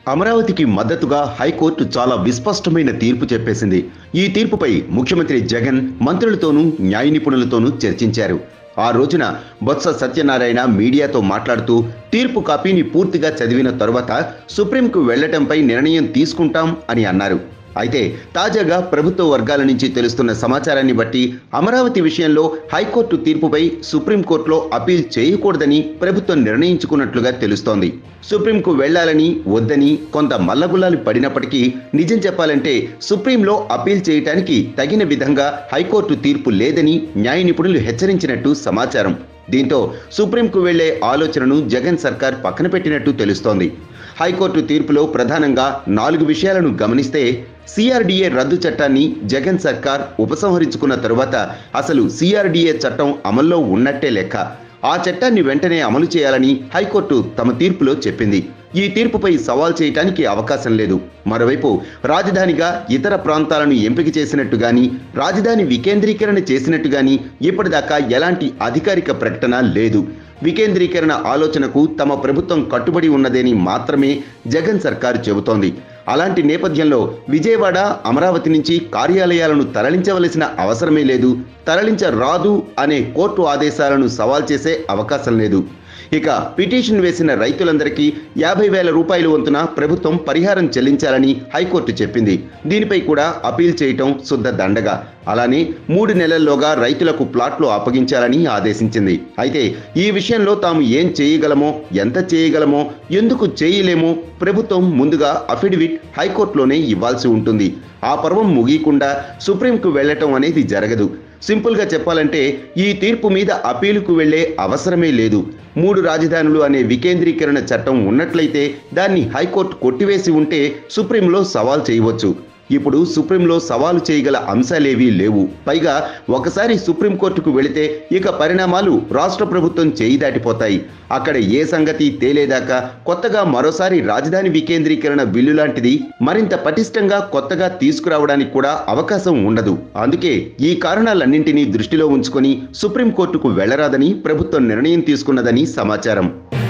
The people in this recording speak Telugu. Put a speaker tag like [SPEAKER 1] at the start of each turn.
[SPEAKER 1] అమరావతికి మద్దతుగా హైకోర్టు చాలా విస్పష్టమైన తీర్పు చెప్పేసింది ఈ తీర్పుపై ముఖ్యమంత్రి జగన్ మంత్రులతోనూ న్యాయ నిపుణులతోనూ చర్చించారు ఆ రోజున బొత్స సత్యనారాయణ మీడియాతో మాట్లాడుతూ తీర్పు కాపీని పూర్తిగా చదివిన తరువాత సుప్రీంకు వెళ్లటంపై నిర్ణయం తీసుకుంటాం అని అన్నారు అయితే తాజాగా ప్రభుత్వ వర్గాల నుంచి తెలుస్తున్న సమాచారాన్ని బట్టి అమరావతి విషయంలో హైకోర్టు తీర్పుపై సుప్రీంకోర్టులో అప్పీల్ చేయకూడదని ప్రభుత్వం నిర్ణయించుకున్నట్లుగా తెలుస్తోంది సుప్రీంకు వెళ్లాలని వద్దని కొంత మల్లగుల్లాలు పడినప్పటికీ నిజం చెప్పాలంటే సుప్రీంలో అప్పీల్ చేయటానికి తగిన విధంగా హైకోర్టు తీర్పు లేదని న్యాయ నిపుణులు హెచ్చరించినట్టు సమాచారం దీంతో సుప్రీంకు వెళ్లే ఆలోచనను జగన్ సర్కార్ పక్కన పెట్టినట్టు తెలుస్తోంది హైకోర్టు తీర్పులో ప్రధానంగా నాలుగు విషయాలను గమనిస్తే సిఆర్డీఏ రద్దు చట్టాన్ని జగన్ సర్కార్ ఉపసంహరించుకున్న తరువాత అసలు సిఆర్డీఏ చట్టం అమల్లో ఉన్నట్టే లెక్క ఆ చట్టాన్ని వెంటనే అమలు చేయాలని హైకోర్టు తమ తీర్పులో చెప్పింది ఈ తీర్పుపై సవాల్ చేయటానికి అవకాశం లేదు మరోవైపు రాజధానిగా ఇతర ప్రాంతాలను ఎంపిక చేసినట్టు గాని రాజధాని వికేంద్రీకరణ చేసినట్టు గాని ఇప్పటిదాకా ఎలాంటి అధికారిక ప్రకటన లేదు వికేంద్రీకరణ ఆలోచనకు తమ ప్రభుత్వం కట్టుబడి ఉన్నదని మాత్రమే జగన్ సర్కారు చెబుతోంది అలాంటి నేపథ్యంలో విజయవాడ అమరావతి నుంచి కార్యాలయాలను తరలించవలసిన అవసరమే లేదు తరలించరాదు అనే కోర్టు ఆదేశాలను సవాల్ చేసే అవకాశం లేదు ఇక పిటిషన్ వేసిన రైతులందరికీ యాభై వేల రూపాయల వంతున ప్రభుత్వం పరిహారం చెల్లించాలని హైకోర్టు చెప్పింది దీనిపై కూడా అపీల్ చేయటం శుద్ధ దండగా అలానే మూడు నెలల్లోగా రైతులకు ప్లాట్లు అప్పగించాలని ఆదేశించింది అయితే ఈ విషయంలో తాము ఏం చేయగలమో ఎంత చేయగలమో ఎందుకు చేయలేమో ప్రభుత్వం ముందుగా అఫిడవిట్ హైకోర్టులోనే ఇవ్వాల్సి ఉంటుంది ఆ పర్వం ముగియకుండా సుప్రీంకు వెళ్లటం అనేది జరగదు సింపుల్గా చెప్పాలంటే ఈ తీర్పు మీద అపీలుకు వెళ్లే అవసరమే లేదు మూడు రాజధానులు అనే వికేంద్రీకరణ చట్టం ఉన్నట్లయితే దాన్ని హైకోర్టు కొట్టివేసి ఉంటే సుప్రీంలో సవాల్ చేయవచ్చు ఇప్పుడు సుప్రీంలో సవాలు చేయగల అంశాలేవీ లేవు పైగా ఒకసారి సుప్రీంకోర్టుకు వెళితే ఇక పరిణామాలు రాష్ట్ర ప్రభుత్వం చేయి దాటిపోతాయి అక్కడ ఏ సంగతి తేలేదాకా కొత్తగా మరోసారి రాజధాని వికేంద్రీకరణ బిల్లు లాంటిది మరింత పటిష్టంగా కొత్తగా తీసుకురావడానికి కూడా అవకాశం ఉండదు అందుకే ఈ కారణాలన్నింటినీ దృష్టిలో ఉంచుకొని సుప్రీంకోర్టుకు వెళ్లరాదని ప్రభుత్వం నిర్ణయం తీసుకున్నదని సమాచారం